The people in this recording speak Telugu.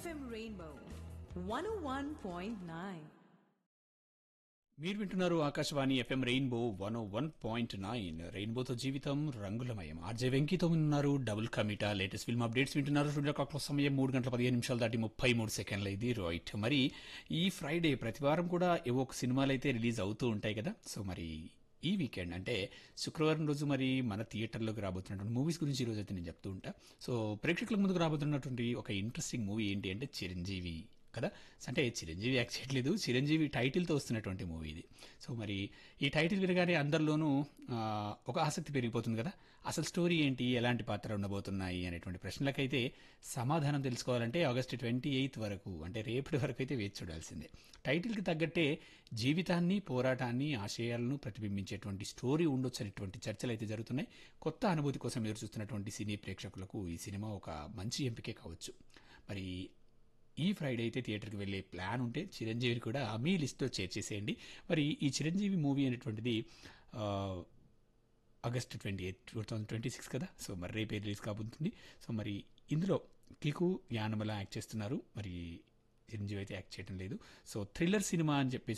FM Rainbow 101.9. మీరు వింటున్నారు Akashvani FM rainbow one one point nine రెయిన్బోతో జీవితం రంగులమయం ఆర్జే వెంకీతో ఉన్నారు డబుల్ కమిటా లేటెస్ట్ ఫిల్మ్ అప్డేట్స్ వింటున్నారు స్టూడియో క్లాక్ సమయం మూడు గంటల పదిహేను నిమిషాలు దాటి ముప్పై మూడు సెకండ్ల ఇది రైట్ మరి ఈ ఫ్రైడే ప్రతివారం కూడా ఏవో ఒక సినిమాలు అయితే రిలీజ్ అవుతూ ఉంటాయి కదా సో మరి ఈ వీకెండ్ అంటే శుక్రవారం రోజు మరి మన థియేటర్లోకి రాబోతున్నటువంటి మూవీస్ గురించి ఈ రోజు అయితే నేను చెప్తూ ఉంటా సో ప్రేక్షకుల ముందుకు రాబోతున్నటువంటి ఒక ఇంట్రెస్టింగ్ మూవీ ఏంటి అంటే చిరంజీవి కదా అంటే చిరంజీవి యాక్ట్ చేయట్లేదు చిరంజీవి టైటిల్తో వస్తున్నటువంటి మూవీ ఇది సో మరి ఈ టైటిల్ వినగానే అందరిలోనూ ఆ, ఒక ఆసక్తి పెరిగిపోతుంది కదా అసలు స్టోరీ ఏంటి ఎలాంటి పాత్ర ఉండబోతున్నాయి అనేటువంటి ప్రశ్నలకైతే సమాధానం తెలుసుకోవాలంటే ఆగస్టు ట్వంటీ ఎయిత్ వరకు అంటే రేపటి వరకు అయితే వేచి చూడాల్సిందే టైటిల్కి తగ్గట్టే జీవితాన్ని పోరాటాన్ని ఆశయాలను ప్రతిబింబించేటువంటి స్టోరీ ఉండొచ్చు అనేటువంటి చర్చలు అయితే జరుగుతున్నాయి కొత్త అనుభూతి కోసం ఎదురు చూస్తున్నటువంటి సినీ ప్రేక్షకులకు ఈ సినిమా ఒక మంచి ఎంపికే కావచ్చు మరి ఈ ఫ్రైడే అయితే థియేటర్కి వెళ్ళే ప్లాన్ ఉంటే చిరంజీవిని కూడా మీ లిస్ట్లో చేర్చేసేయండి మరి ఈ చిరంజీవి మూవీ అనేటువంటిది ఆ, August twenty eighth two thousand twenty six కదా సో మరి రేపే రిలీజ్ కాబోతుంది సో మరి ఇందులో కికు యానమల యాక్ట్ చేస్తున్నారు మరి చిరంజీవి అయితే యాక్ట్ చేయడం లేదు సో థ్రిల్లర్ సినిమా అని చెప్పేసి